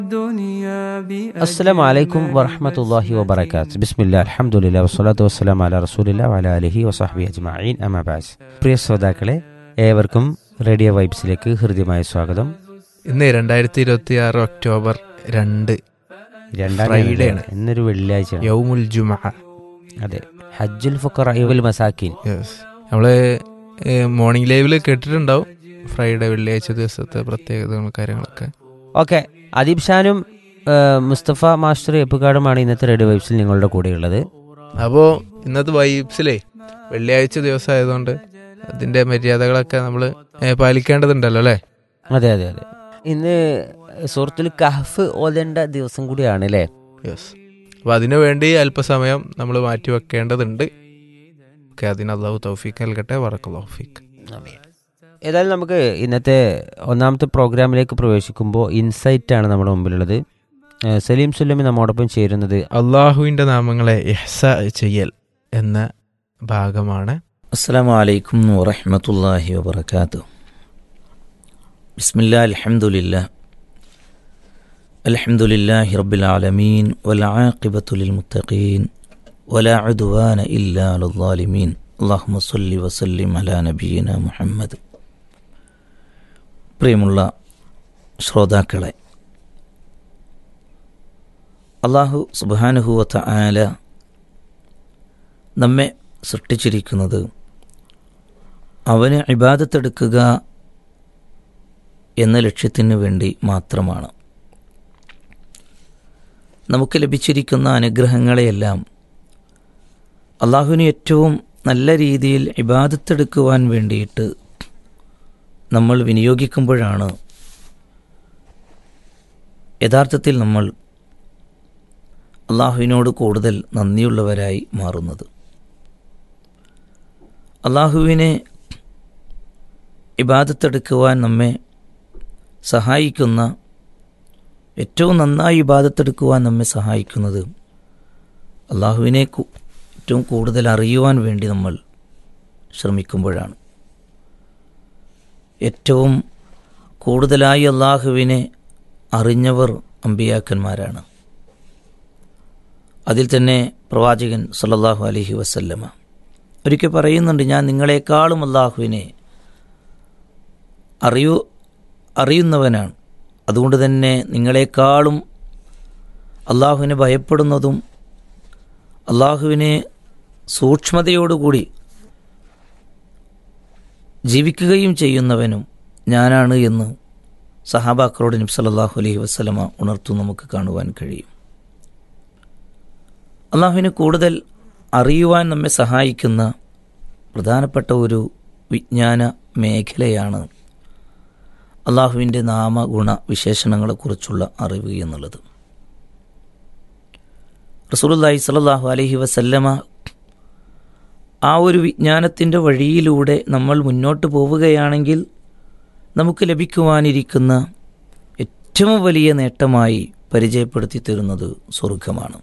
അസ്സലാം വലൈക്കും വറഹമത്തല്ലാഹി വബർക്കാത്ത് ബിസ്മില്ല അലഹമുല്ല വസ്സലാത്തു വസ്സലാം അല റസൂലില്ല വല അലഹി വസാഹബി അജ്മഈൻ അമബാസ് പ്രിയ ശ്രോതാക്കളെ ഏവർക്കും റേഡിയോ വൈബ്സിലേക്ക് ഹൃദ്യമായ സ്വാഗതം ഇന്ന് രണ്ടായിരത്തി ഇരുപത്തി ആറ് ഒക്ടോബർ രണ്ട് രണ്ടാം Friday തീയതി ആണ്. ഇന്നൊരു വെള്ളിയാഴ്ചയാണ് യൗമുൽ ജുമ അതെ ഹജ്ജുൽ ഫുഖറ ഇവൽ മസാക്കിൻ യെസ് നമ്മള് മോർണിംഗ് ലൈവിൽ കേട്ടിട്ടുണ്ടാവും ഫ്രൈഡേ വെള്ളിയാഴ്ച ദിവസത്തെ പ്രത്യേകതകളും കാര്യങ്ങളൊക്കെ ഓക്കെ അദീബ് ഷാനും ആ, മുസ്തഫ മാസ്റ്റർ എപ്പുകാടുമാണ് ഇന്നത്തെ റേഡിയോ വൈബ്സിൽ നിങ്ങളുടെ കൂടെയുള്ളത് അപ്പോൾ ഇന്നത്തെ വൈബ്സിലേ വെള്ളിയാഴ്ച ദിവസം ആയതുകൊണ്ട് അതിന്റെ മര്യാദകളൊക്കെ നമ്മൾ പാലിക്കേണ്ടതുണ്ടല്ലോ അല്ലേ അതെ അതെ അതെ ഇന്ന് സുഹൃത്തുൽ കഹഫ് ഓതേണ്ട ദിവസം കൂടിയാണ് അല്ലേ യെസ് അപ്പോൾ അതിനു വേണ്ടി അല്പസമയം നമ്മൾ മാറ്റി വെക്കേണ്ടതുണ്ട് ഓക്കെ അതിന് അള്ളാഹു തൗഫീഖ് നൽകട്ടെ വറക്കു തൗഫീഖ് ഏതായാലും നമുക്ക് ഇന്നത്തെ ഒന്നാമത്തെ പ്രോഗ്രാമിലേക്ക് പ്രവേശിക്കുമ്പോൾ ഇൻസൈറ്റ് ആണ് നമ്മുടെ മുമ്പിലുള്ളത് ഏഹ് സലീം സുല്ലമി നമ്മോടൊപ്പം ചേരുന്നത് അള്ളാഹുവിന്റെ നാമങ്ങളെ ഇഹ്സ ചെയ്യൽ എന്ന ഭാഗമാണ് السلام عليكم ورحمة الله وبركاته بسم الله الحمد لله الحمد لله رب العالمين والعاقبة للمتقين ولا عدوان إلا على الظالمين اللهم صل وسلم على نبينا محمد പ്രിയമുള്ള ശ്രോതാക്കളെ അള്ളാഹു സുബാനുഹുവത്ത ആല നമ്മെ സൃഷ്ടിച്ചിരിക്കുന്നത് അവന് ഇബാദത്തെടുക്കുക എന്ന ലക്ഷ്യത്തിന് വേണ്ടി മാത്രമാണ് നമുക്ക് ലഭിച്ചിരിക്കുന്ന അനുഗ്രഹങ്ങളെയെല്ലാം അള്ളാഹുവിന് ഏറ്റവും നല്ല രീതിയിൽ ഇബാദത്തെടുക്കുവാൻ വേണ്ടിയിട്ട് നമ്മൾ വിനിയോഗിക്കുമ്പോഴാണ് യഥാർത്ഥത്തിൽ നമ്മൾ അള്ളാഹുവിനോട് കൂടുതൽ നന്ദിയുള്ളവരായി മാറുന്നത് അള്ളാഹുവിനെ ഇബാദത്തെടുക്കുവാൻ നമ്മെ സഹായിക്കുന്ന ഏറ്റവും നന്നായി ഇബാദത്തെടുക്കുവാൻ നമ്മെ സഹായിക്കുന്നത് അള്ളാഹുവിനെ കു- ഏറ്റവും കൂടുതൽ അറിയുവാൻ വേണ്ടി നമ്മൾ ശ്രമിക്കുമ്പോഴാണ് ഏറ്റവും കൂടുതലായി അള്ളാഹുവിനെ അറിഞ്ഞവർ അമ്പിയാക്കന്മാരാണ് അതിൽ തന്നെ പ്രവാചകൻ സല്ലല്ലാഹു അലൈഹി വസല്ലമ ഒരിക്കൽ പറയുന്നുണ്ട് ഞാൻ നിങ്ങളെക്കാളും അള്ളാഹുവിനെ അറിയൂ അറിയുന്നവനാണ് അതുകൊണ്ട് തന്നെ നിങ്ങളെക്കാളും അള്ളാഹുവിനെ ഭയപ്പെടുന്നതും അള്ളാഹുവിനെ സൂക്ഷ്മതയോടുകൂടി ജീവിക്കുകയും ചെയ്യുന്നവനും ഞാനാണ് എന്ന് സഹാബാക്കളോട് നബി സല്ലല്ലാഹു അലൈഹി വസല്ലമ ഉണർത്തു നമുക്ക് കാണുവാൻ കഴിയും അള്ളാഹുവിനെ കൂടുതൽ അറിയുവാൻ നമ്മെ സഹായിക്കുന്ന പ്രധാനപ്പെട്ട ഒരു വിജ്ഞാന മേഖലയാണ് അള്ളാഹുവിൻ്റെ നാമഗുണ വിശേഷണങ്ങളെക്കുറിച്ചുള്ള അറിവ് എന്നുള്ളത് റസൂലുള്ളാഹി സ്വല്ലല്ലാഹു അലൈഹി വസല്ലമ ആ ഒരു വിജ്ഞാനത്തിൻ്റെ വഴിയിലൂടെ നമ്മൾ മുന്നോട്ട് പോവുകയാണെങ്കിൽ നമുക്ക് ലഭിക്കുവാനിരിക്കുന്ന ഏറ്റവും വലിയ നേട്ടമായി പരിചയപ്പെടുത്തി തരുന്നത് സ്വർഗമാണ്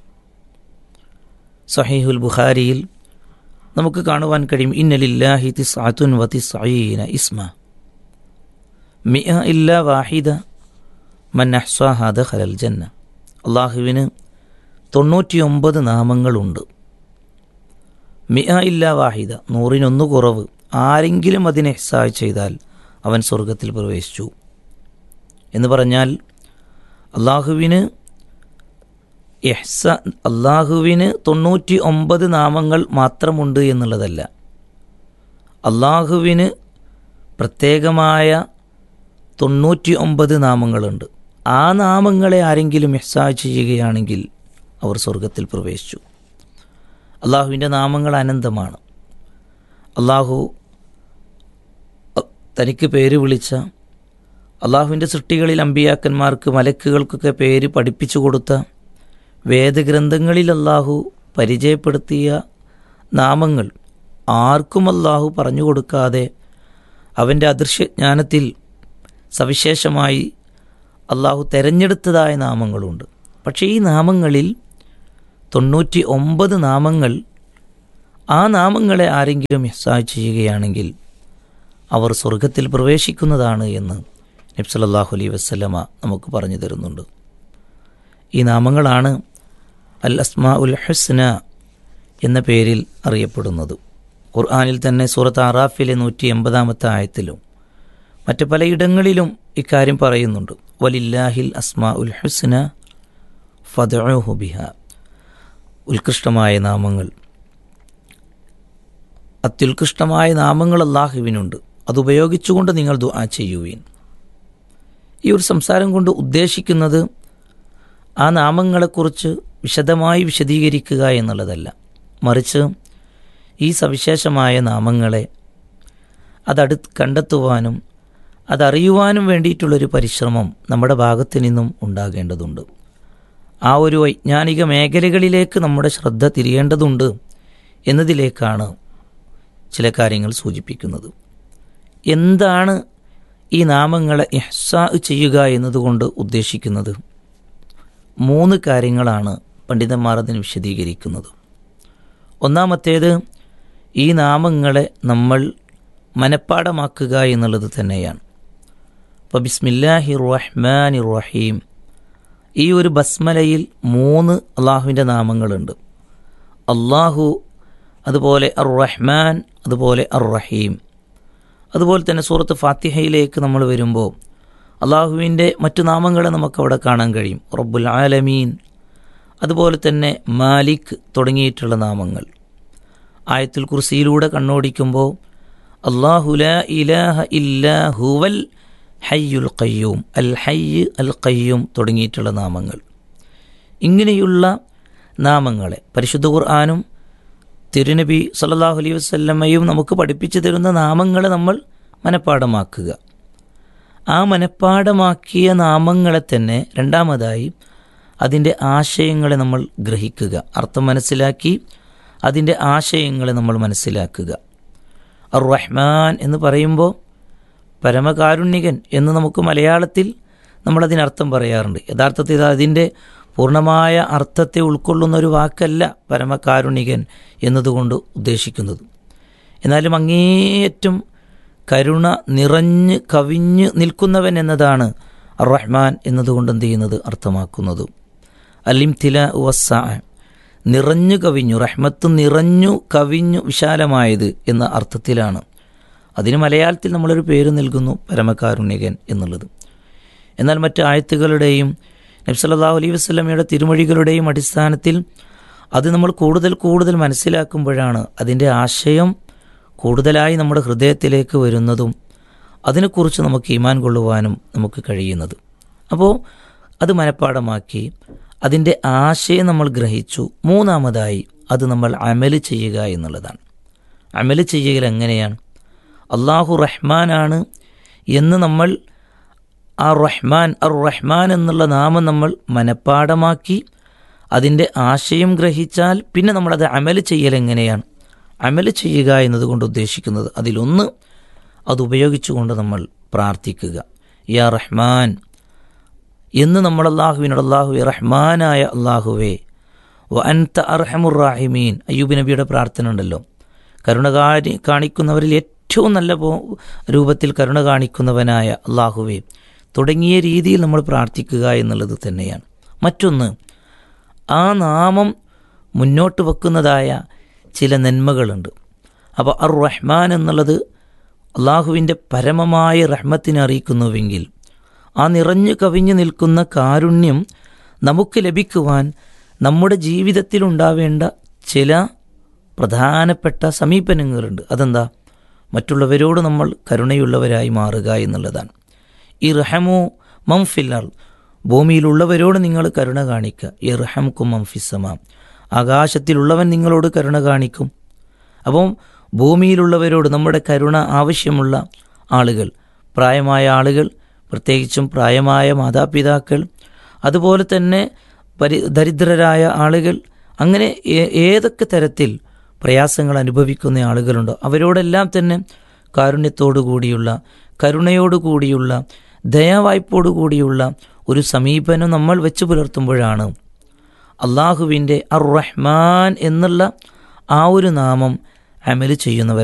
സഹീഹുൽ ബുഖാരിയിൽ നമുക്ക് കാണുവാൻ കഴിയും ഇന്നലില്ലാഹി തിസ്അത്തുൻ വ തിസ്ഈന ഇസ്മ മിഅ ഇല്ല വാഹിദ മൻ അഹ്സാഹ ദഖലൽ ജന്ന അള്ളാഹുവിന് തൊണ്ണൂറ്റിയൊമ്പത് നാമങ്ങളുണ്ട് മിഅ ഇല്ല വാഹിദ നൂറിനൊന്ന് കുറവ് ആരെങ്കിലും അതിനെ എഹ്സാഹ് ചെയ്താൽ അവൻ സ്വർഗത്തിൽ പ്രവേശിച്ചു എന്ന് പറഞ്ഞാൽ അള്ളാഹുവിന് എഹ്സ അള്ളാഹുവിന് തൊണ്ണൂറ്റി ഒമ്പത് നാമങ്ങൾ മാത്രമുണ്ട് എന്നുള്ളതല്ല അള്ളാഹുവിന് പ്രത്യേകമായ തൊണ്ണൂറ്റി ഒമ്പത് നാമങ്ങളുണ്ട് ആ നാമങ്ങളെ ആരെങ്കിലും എഹ്സാ ചെയ്യുകയാണെങ്കിൽ അവർ സ്വർഗത്തിൽ പ്രവേശിച്ചു അള്ളാഹുവിൻ്റെ നാമങ്ങൾ അനന്തമാണ് അള്ളാഹു അ- തനിക്ക് പേര് വിളിച്ച അള്ളാഹുവിൻ്റെ സൃഷ്ടികളിൽ അമ്പിയാക്കന്മാർക്ക് മലക്കുകൾക്കൊക്കെ പേര് പഠിപ്പിച്ചു കൊടുത്ത വേദഗ്രന്ഥങ്ങളിൽ അള്ളാഹു പരിചയപ്പെടുത്തിയ നാമങ്ങൾ ആർക്കും അള്ളാഹു പറഞ്ഞു കൊടുക്കാതെ അവൻ്റെ അദൃശ്യജ്ഞാനത്തിൽ സവിശേഷമായി അള്ളാഹു തെരഞ്ഞെടുത്തതായ നാമങ്ങളുണ്ട് പക്ഷേ ഈ നാമങ്ങളിൽ തൊണ്ണൂറ്റി ഒമ്പത് നാമങ്ങൾ ആ നാമങ്ങളെ ആരെങ്കിലും ഇഹ്സാ ചെയ്യുകയാണെങ്കിൽ അവർ സ്വർഗത്തിൽ പ്രവേശിക്കുന്നതാണ് എന്ന് നബ്സലല്ലാഹു അലൈ വസ്ലമ നമുക്ക് പറഞ്ഞു തരുന്നുണ്ട് ഈ നാമങ്ങളാണ് അൽ അസ്മാ ഉൽ ഹുസ്ന എന്ന പേരിൽ അറിയപ്പെടുന്നത് ഖുർആാനിൽ തന്നെ സൂറത്ത് അറാഫിലെ നൂറ്റി എൺപതാമത്തെ ആയത്തിലും മറ്റ് പലയിടങ്ങളിലും ഇക്കാര്യം പറയുന്നുണ്ട് വലില്ലാഹിൽ അസ്മാ ഉൽ ഹുസ്ന ഫദുഹു ബിഹ ഉത്കൃഷ്ടമായ നാമങ്ങൾ അത്യുത്കൃഷ്ടമായ നാമങ്ങൾ അള്ളാഹുവിനുണ്ട് അതുപയോഗിച്ചുകൊണ്ട് നിങ്ങൾ ദുആ ചെയ്യുവീൻ ഈ ഒരു സംസാരം കൊണ്ട് ഉദ്ദേശിക്കുന്നത് ആ നാമങ്ങളെക്കുറിച്ച് വിശദമായി വിശദീകരിക്കുക എന്നുള്ളതല്ല മറിച്ച് ഈ സവിശേഷമായ നാമങ്ങളെ അതടു കണ്ടെത്തുവാനും അതറിയുവാനും വേണ്ടിയിട്ടുള്ളൊരു പരിശ്രമം നമ്മുടെ ഭാഗത്തു നിന്നും ഉണ്ടാകേണ്ടതുണ്ട് ആ ഒരു വൈജ്ഞാനിക മേഖലകളിലേക്ക് നമ്മുടെ ശ്രദ്ധ തിരിയേണ്ടതുണ്ട് എന്നതിലേക്കാണ് ചില കാര്യങ്ങൾ സൂചിപ്പിക്കുന്നത് എന്താണ് ഈ നാമങ്ങളെ ഇഹ്സാ ചെയ്യുക എന്നതുകൊണ്ട് ഉദ്ദേശിക്കുന്നത് മൂന്ന് കാര്യങ്ങളാണ് പണ്ഡിതന്മാർ അതിന് വിശദീകരിക്കുന്നത് ഒന്നാമത്തേത് ഈ നാമങ്ങളെ നമ്മൾ മനഃപ്പാടമാക്കുക എന്നുള്ളത് തന്നെയാണ് അപ്പോൾ ബിസ്മില്ലാഹി റഹ്മാൻ റഹീം ഈ ഒരു ബസ്മലയിൽ മൂന്ന് അള്ളാഹുവിൻ്റെ നാമങ്ങളുണ്ട് അള്ളാഹു അതുപോലെ അർ റഹ്മാൻ അതുപോലെ അർ റഹീം അതുപോലെ തന്നെ സൂറത്ത് ഫാത്തിഹയിലേക്ക് നമ്മൾ വരുമ്പോൾ അള്ളാഹുവിൻ്റെ മറ്റു നാമങ്ങളെ നമുക്കവിടെ കാണാൻ കഴിയും റബ്ബുൽ ആലമീൻ അതുപോലെ തന്നെ മാലിക് തുടങ്ങിയിട്ടുള്ള നാമങ്ങൾ ആയത്തുൽ കുർസിയിലൂടെ കണ്ണോടിക്കുമ്പോൾ അള്ളാഹുല ഇലാഹ ഇല്ലാ ഹുവൽ ഹയ്യുൽ ഖയ്യൂം അൽ ഹയ്യ് അൽ ഖയ്യൂം തുടങ്ങിയിട്ടുള്ള നാമങ്ങൾ ഇങ്ങനെയുള്ള നാമങ്ങളെ പരിശുദ്ധ ഖുർആാനും തിരുനബി സല്ലാഹു അലൈഹി വസ്ല്ലമ്മയും നമുക്ക് പഠിപ്പിച്ചു തരുന്ന നാമങ്ങളെ നമ്മൾ മനഃപ്പാടമാക്കുക ആ മനഃപ്പാടമാക്കിയ നാമങ്ങളെ തന്നെ രണ്ടാമതായി അതിൻ്റെ ആശയങ്ങളെ നമ്മൾ ഗ്രഹിക്കുക അർത്ഥം മനസ്സിലാക്കി അതിൻ്റെ ആശയങ്ങളെ നമ്മൾ മനസ്സിലാക്കുക അർ റഹ്മാൻ എന്ന് പറയുമ്പോൾ പരമകാരുണ്യകൻ എന്ന് നമുക്ക് മലയാളത്തിൽ നമ്മളതിനർത്ഥം പറയാറുണ്ട് യഥാർത്ഥത്തിൽ അതിൻ്റെ പൂർണ്ണമായ അർത്ഥത്തെ ഉൾക്കൊള്ളുന്ന ഒരു വാക്കല്ല പരമകാരുണികൻ എന്നതുകൊണ്ട് ഉദ്ദേശിക്കുന്നത് എന്നാലും അങ്ങേയറ്റം കരുണ നിറഞ്ഞ് കവിഞ്ഞ് നിൽക്കുന്നവൻ എന്നതാണ് റഹ്മാൻ എന്നതുകൊണ്ട് എന്ത് ചെയ്യുന്നത് അർത്ഥമാക്കുന്നത് അലിം തില വസ്സ നിറഞ്ഞു കവിഞ്ഞു റഹ്മത്ത് നിറഞ്ഞു കവിഞ്ഞു വിശാലമായത് എന്ന അർത്ഥത്തിലാണ് അതിന് മലയാളത്തിൽ നമ്മളൊരു പേര് നൽകുന്നു പരമകാരുണ്യകൻ എന്നുള്ളത് എന്നാൽ മറ്റ് ആയത്തുകളുടെയും നബ്സല്ലാഹു അലൈഹി വസ്ലമയുടെ തിരുമൊഴികളുടെയും അടിസ്ഥാനത്തിൽ അത് നമ്മൾ കൂടുതൽ കൂടുതൽ മനസ്സിലാക്കുമ്പോഴാണ് അതിൻ്റെ ആശയം കൂടുതലായി നമ്മുടെ ഹൃദയത്തിലേക്ക് വരുന്നതും അതിനെക്കുറിച്ച് നമുക്ക് ഈമാൻ കൊള്ളുവാനും നമുക്ക് കഴിയുന്നത് അപ്പോൾ അത് മനഃപ്പാടമാക്കി അതിൻ്റെ ആശയം നമ്മൾ ഗ്രഹിച്ചു മൂന്നാമതായി അത് നമ്മൾ അമല് ചെയ്യുക എന്നുള്ളതാണ് അമല് ചെയ്യുകയിൽ എങ്ങനെയാണ് അള്ളാഹു റഹ്മാനാണ് എന്ന് നമ്മൾ ആ റഹ്മാൻ അർ റഹ്മാൻ എന്നുള്ള നാമം നമ്മൾ മനഃപ്പാടമാക്കി അതിൻ്റെ ആശയം ഗ്രഹിച്ചാൽ പിന്നെ നമ്മളത് അമല് ചെയ്യൽ എങ്ങനെയാണ് അമല് ചെയ്യുക എന്നതുകൊണ്ട് ഉദ്ദേശിക്കുന്നത് അതിലൊന്ന് അത് ഉപയോഗിച്ചുകൊണ്ട് നമ്മൾ പ്രാർത്ഥിക്കുക യാ റഹ്മാൻ എന്ന് നമ്മൾ അള്ളാഹുവിനോട് അള്ളാഹു റഹ്മാനായ അള്ളാഹുവേ വ അൻത അർഹമുർ റാഹിമീൻ അയ്യൂബ് നബിയുടെ പ്രാർത്ഥന ഉണ്ടല്ലോ കരുണ കാരി കാണിക്കുന്നവരിൽ ഏറ്റവും നല്ല രൂപത്തിൽ കരുണ കാണിക്കുന്നവനായ അള്ളാഹുവേ തുടങ്ങിയ രീതിയിൽ നമ്മൾ പ്രാർത്ഥിക്കുക എന്നുള്ളത് തന്നെയാണ് മറ്റൊന്ന് ആ നാമം മുന്നോട്ട് വെക്കുന്നതായ ചില നന്മകളുണ്ട് അപ്പോൾ അർ റഹ്മാൻ എന്നുള്ളത് അള്ളാഹുവിൻ്റെ പരമമായ റഹ്മത്തിനെ അറിയിക്കുന്നുവെങ്കിൽ ആ നിറഞ്ഞു കവിഞ്ഞു നിൽക്കുന്ന കാരുണ്യം നമുക്ക് ലഭിക്കുവാൻ നമ്മുടെ ജീവിതത്തിലുണ്ടാവേണ്ട ചില പ്രധാനപ്പെട്ട സമീപനങ്ങളുണ്ട് അതെന്താ മറ്റുള്ളവരോട് നമ്മൾ കരുണയുള്ളവരായി മാറുക എന്നുള്ളതാണ് ഈ റഹമോ മംഫില്ലർ ഭൂമിയിലുള്ളവരോട് നിങ്ങൾ കരുണ കാണിക്കുക ഈ റഹംക്കും മംഫിസമ ആകാശത്തിലുള്ളവൻ നിങ്ങളോട് കരുണ കാണിക്കും അപ്പം ഭൂമിയിലുള്ളവരോട് നമ്മുടെ കരുണ ആവശ്യമുള്ള ആളുകൾ പ്രായമായ ആളുകൾ പ്രത്യേകിച്ചും പ്രായമായ മാതാപിതാക്കൾ അതുപോലെ തന്നെ പരി ദരിദ്രരായ ആളുകൾ അങ്ങനെ ഏതൊക്കെ തരത്തിൽ പ്രയാസങ്ങൾ അനുഭവിക്കുന്ന ആളുകളുണ്ടോ അവരോടെല്ലാം തന്നെ കാരുണ്യത്തോടു കൂടിയുള്ള കരുണയോടു കൂടിയുള്ള ദയാവായ്പോടു കൂടിയുള്ള ഒരു സമീപനം നമ്മൾ വെച്ചു പുലർത്തുമ്പോഴാണ് അള്ളാഹുവിൻ്റെ അർ റഹ്മാൻ എന്നുള്ള ആ ഒരു നാമം അമല് ചെയ്യുന്നവർ